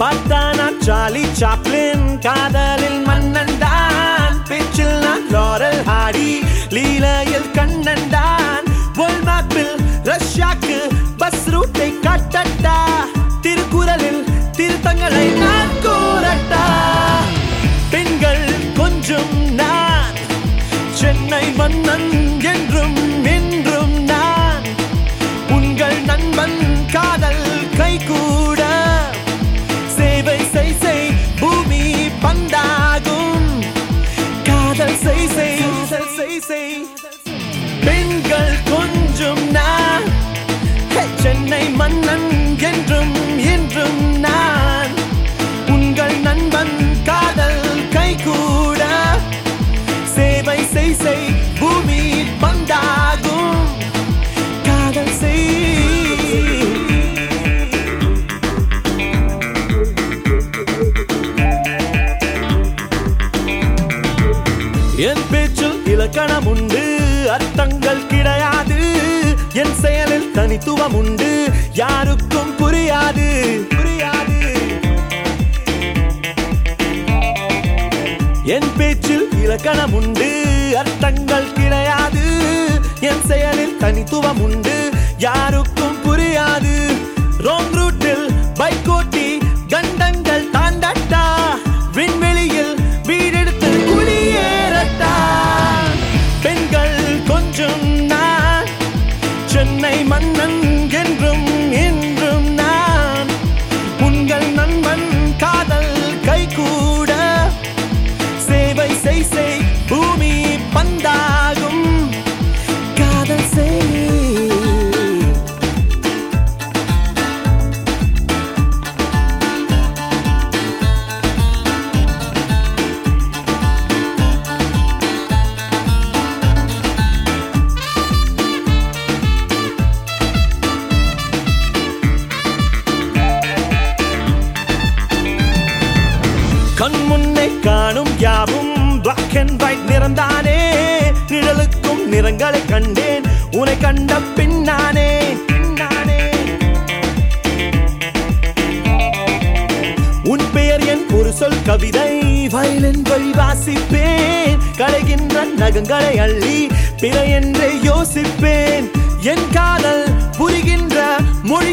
பார்த்தா நான் Charlie Chaplin காதலில் மன்னன் தான் பேச்சில் நான் லாரல் ஹாடி லீலையில் கண்ணன் தான் வேர்ல்ட் மேப்பில் ரஷ்யாக்கு பஸ் ரூட்டை காட்டட்டா திருக்குறளில் திருத்தங்களை நான் கூறட்டா பெண்கள் கொஞ்சம் நான் சென்னை மன்னன் என்றும் என்றும் நான் உங்கள் நண்பன் காதல் கைகூட சேவை செய் செய் பூமி பந்தாகும் காதல் செய் செய் செய், செய் செய் பெண்கள் கொஞ்சம் நான் ஹே, சென்னை மன்னன் என்றும் என்றும் நான் உங்கள் நண்பன் காதல் கைகூட சேவை செய் செய் பூமி பந்தாகும் காதல் செய் என் பேச்சில் இலக்கணம் உண்டு அர்த்தங்கள் கிடையாது என் செயலில் தனித்துவம் உண்டு யாருக்கும் புரியாது புரியாது என் பேச்சில் இலக்கணம் உண்டு அர்த்தங்கள் கிடையாது என் செயலில் தனித்துவம் உண்டு யாருக்கும் புரியாது ரோங் ரூட்டில் பைக் ஓட்டி கண்டங்கள் தாண்டட்டா விண்வெளியில் வீடெடுத்து குடியேறட்டா பெண்கள் கொஞ்சம் நான் சென்னை மன்னன் என்றும் என்றும் நான் உங்கள் நண்பன் காதல் கைகூட சேவை செய் செய் பூமி பந்தாகும் காதல் செய் கண் முன்னே காணும் யாவும் பிளாக் அண்ட் ஒயிட் நிறந்தானே நிழலுக்கும் நிறங்களை கண்டேன் உன்னை கண்ட பின்னானே பின்னானே உன் பெயர் என் ஒரு சொல் கவிதை வயலின் வழி வாசிப்பேன் களைகின்ற நகங்களை அள்ளி பிற என்று யோசிப்பேன் என் காதல் புரிகின்ற மொழி